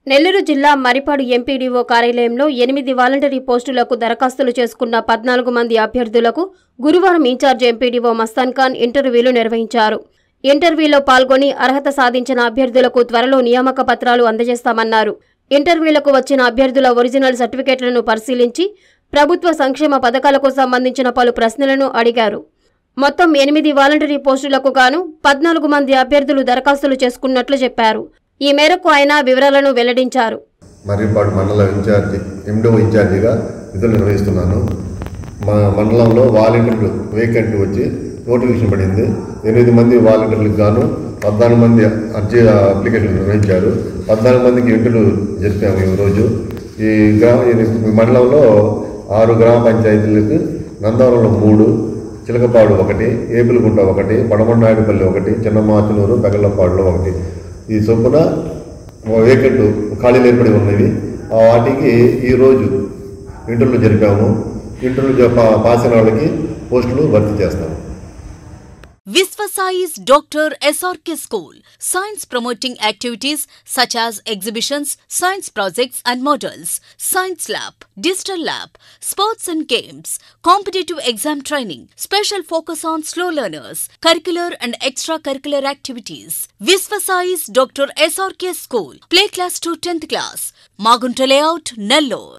నెల్లూరు జిల్లా మరిపాడు ఎంపీడీఓ కార్యాలయంలో ఎనిమిది వాలంటరీ పోస్టులకు దరఖాస్తులు చేసుకున్న పద్నాలుగు మంది అభ్యర్థులకు గురువారం ఇన్ఛార్జ్ ఎంపీడీఓ మస్తాన్ ఖాన్ ఇంటర్వ్యూలు నిర్వహించారు ఇంటర్వ్యూలో పాల్గొని అర్హత సాధించిన అభ్యర్థులకు త్వరలో నియామక పత్రాలు అందజేస్తామన్నారు ఇంటర్వ్యూలకు వచ్చిన అభ్యర్థుల ఒరిజినల్ సర్టిఫికేట్లను పరిశీలించి ప్రభుత్వ సంక్షేమ పథకాలకు సంబంధించిన పలు ప్రశ్నలను అడిగారు మొత్తం ఎనిమిది వాలంటరీ పోస్టులకు గాను పద్నాలుగు మంది అభ్యర్థులు దరఖాస్తులు చేసుకున్నట్లు చెప్పారు ఈ మేరకు ఆయన వివరాలను వెల్లడించారు మర్రిపాడు మండల ఇన్ఛార్జి ఎండో ఇన్ఛార్జిగా విధులు నిర్వహిస్తున్నాను మా మండలంలో వాలంటీర్లు వేకెంట్ వచ్చి నోటిఫికేషన్ పడింది ఎనిమిది మంది వాలంటీర్లకు గాను పద్నాలుగు మంది అర్జీ అప్లికేషన్ నిర్వహించారు పద్నాలుగు మందికి ఇంటర్వ్యూ జరిపాము ఈరోజు ఈ గ్రామ ఈ మండలంలో ఆరు గ్రామ పంచాయతీలకు నందవరంలో మూడు చిలకపాడు ఒకటి ఏపిలగుంట ఒకటి పడమనాయుడుపల్లి ఒకటి చిన్నమాచునూరు పెగలపాడులో ఒకటి ఈ చొప్పున వేకెంట్ ఖాళీలు ఏర్పడి ఉన్నవి ఆ వాటికి ఈరోజు ఇంటర్వ్యూ జరిపాము ఇంటర్వ్యూ జ- పా- పాస్ అయిన వాళ్ళకి పోస్టులు భర్తీ చేస్తాము Visvasai's Dr. SRK School. Science promoting activities such as exhibitions, science projects and models, science lab, digital lab, sports and games, competitive exam training, special focus on slow learners, curricular and extracurricular activities. Visvasai's Dr. SRK School. Play class to 10th class. Magunta layout, Nellore.